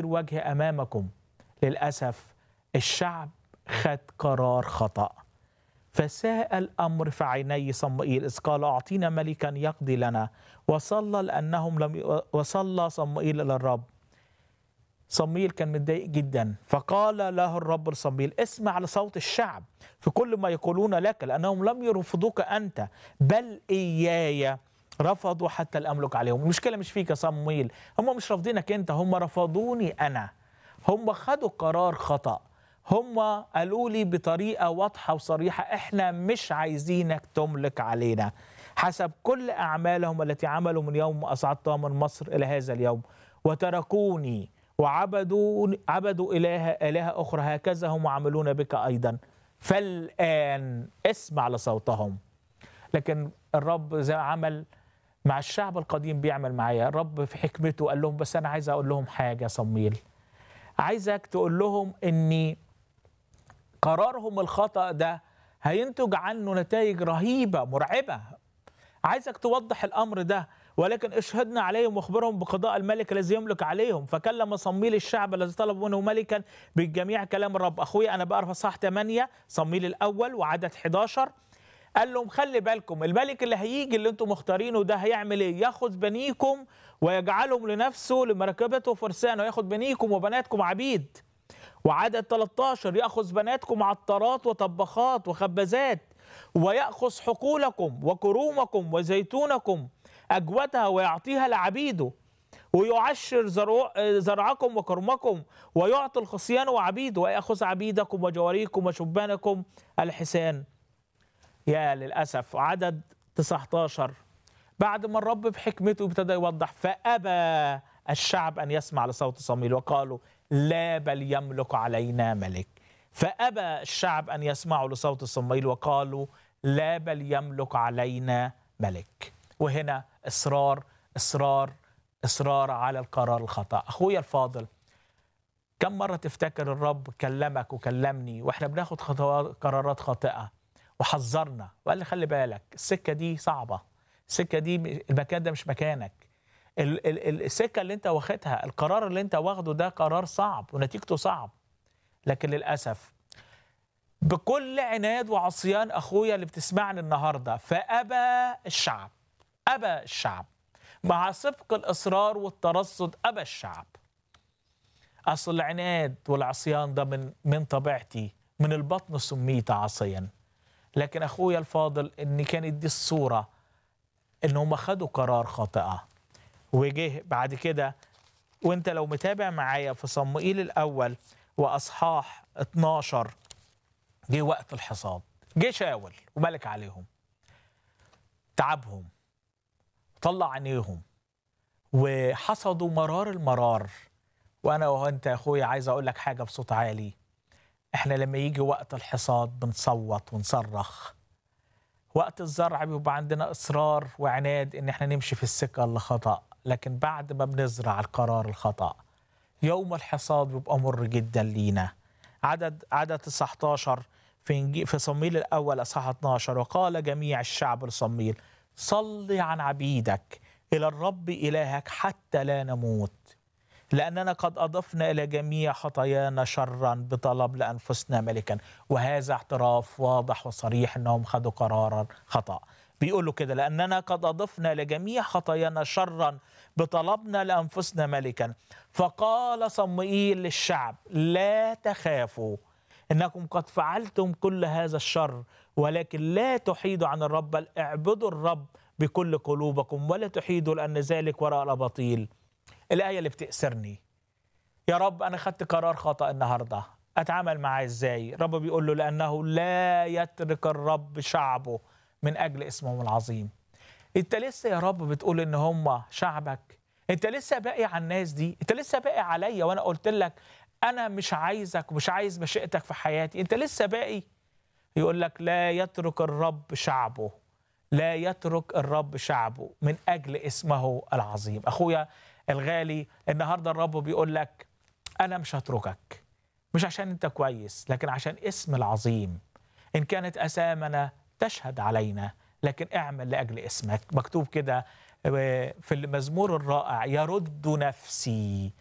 الوجه امامكم للاسف الشعب خد قرار خطأ فساء الأمر في عيني صموئيل إذ قال أعطينا ملكا يقضي لنا وصلى لأنهم لم وصلى صموئيل إلى الرب صموئيل كان متضايق جدا فقال له الرب لصموئيل اسمع لصوت الشعب في كل ما يقولون لك لأنهم لم يرفضوك أنت بل إياي رفضوا حتى الأملك عليهم المشكلة مش فيك يا صموئيل هم مش رافضينك أنت هم رفضوني أنا هم خدوا قرار خطأ هم قالوا لي بطريقه واضحه وصريحه احنا مش عايزينك تملك علينا حسب كل اعمالهم التي عملوا من يوم اصعدتهم من مصر الى هذا اليوم وتركوني وعبدوا عبدوا اله الهه اخرى هكذا هم عملون بك ايضا فالان اسمع لصوتهم لكن الرب زي ما عمل مع الشعب القديم بيعمل معايا الرب في حكمته قال لهم بس انا عايز اقول لهم حاجه صمويل عايزك تقول لهم اني قرارهم الخطأ ده هينتج عنه نتائج رهيبة مرعبة عايزك توضح الأمر ده ولكن اشهدنا عليهم واخبرهم بقضاء الملك الذي يملك عليهم فكلم صميل الشعب الذي طلب منه ملكا بالجميع كلام الرب أخويا أنا بقرا صح 8 صميل الأول وعدد 11 قال لهم خلي بالكم الملك اللي هيجي اللي انتم مختارينه ده هيعمل ايه ياخذ بنيكم ويجعلهم لنفسه لمركبته فرسان وياخذ بنيكم وبناتكم عبيد وعدد 13 ياخذ بناتكم عطارات وطباخات وخبازات وياخذ حقولكم وكرومكم وزيتونكم اجودها ويعطيها لعبيده ويعشر زرع زرعكم وكرمكم ويعطي الخصيان وعبيده وياخذ عبيدكم وجواريكم وشبانكم الحسان يا للاسف عدد 19 بعد ما الرب بحكمته ابتدى يوضح فابى الشعب ان يسمع لصوت صميل وقالوا لا بل يملك علينا ملك فابى الشعب ان يسمعوا لصوت صميل وقالوا لا بل يملك علينا ملك وهنا اصرار اصرار اصرار على القرار الخطا اخويا الفاضل كم مره تفتكر الرب كلمك وكلمني واحنا بناخد خطوات قرارات خاطئه وحذرنا وقال لي خلي بالك السكه دي صعبه السكه دي المكان ده مش مكانك ال- ال- السكه اللي انت واخدها القرار اللي انت واخده ده قرار صعب ونتيجته صعب لكن للاسف بكل عناد وعصيان اخويا اللي بتسمعني النهارده فابى الشعب ابى الشعب مع سبق الاصرار والترصد ابى الشعب اصل العناد والعصيان ده من من طبيعتي من البطن سميت عاصيا لكن اخويا الفاضل ان كانت دي الصوره ان هم خدوا قرار خاطئه وجه بعد كده وانت لو متابع معايا في صموئيل الاول واصحاح 12 جه وقت الحصاد جه شاول وملك عليهم تعبهم طلع عينيهم وحصدوا مرار المرار وانا وانت يا اخويا عايز اقول لك حاجه بصوت عالي احنا لما يجي وقت الحصاد بنصوت ونصرخ وقت الزرع بيبقى عندنا اصرار وعناد ان احنا نمشي في السكه اللي خطا لكن بعد ما بنزرع القرار الخطا يوم الحصاد بيبقى مر جدا لينا عدد عدد 19 في إنجي- في صمويل الاول اصحاح 12 وقال جميع الشعب لصمويل صلي عن عبيدك الى الرب الهك حتى لا نموت لأننا قد أضفنا إلى جميع خطايانا شرا بطلب لأنفسنا ملكا وهذا اعتراف واضح وصريح أنهم خدوا قرارا خطأ بيقولوا كده لأننا قد أضفنا لجميع خطايانا شرا بطلبنا لأنفسنا ملكا فقال صموئيل للشعب لا تخافوا إنكم قد فعلتم كل هذا الشر ولكن لا تحيدوا عن الرب بل اعبدوا الرب بكل قلوبكم ولا تحيدوا لأن ذلك وراء الأباطيل الآية اللي بتأسرني يا رب أنا خدت قرار خطأ النهاردة أتعامل معاه إزاي رب بيقول له لأنه لا يترك الرب شعبه من أجل اسمه العظيم أنت لسه يا رب بتقول إن هم شعبك أنت لسه باقي على الناس دي أنت لسه باقي عليا وأنا قلت لك أنا مش عايزك ومش عايز مشيئتك في حياتي أنت لسه باقي يقول لك لا يترك الرب شعبه لا يترك الرب شعبه من اجل اسمه العظيم اخويا الغالي النهارده الرب بيقول لك انا مش هتركك مش عشان انت كويس لكن عشان اسم العظيم ان كانت اسامنا تشهد علينا لكن اعمل لاجل اسمك مكتوب كده في المزمور الرائع يرد نفسي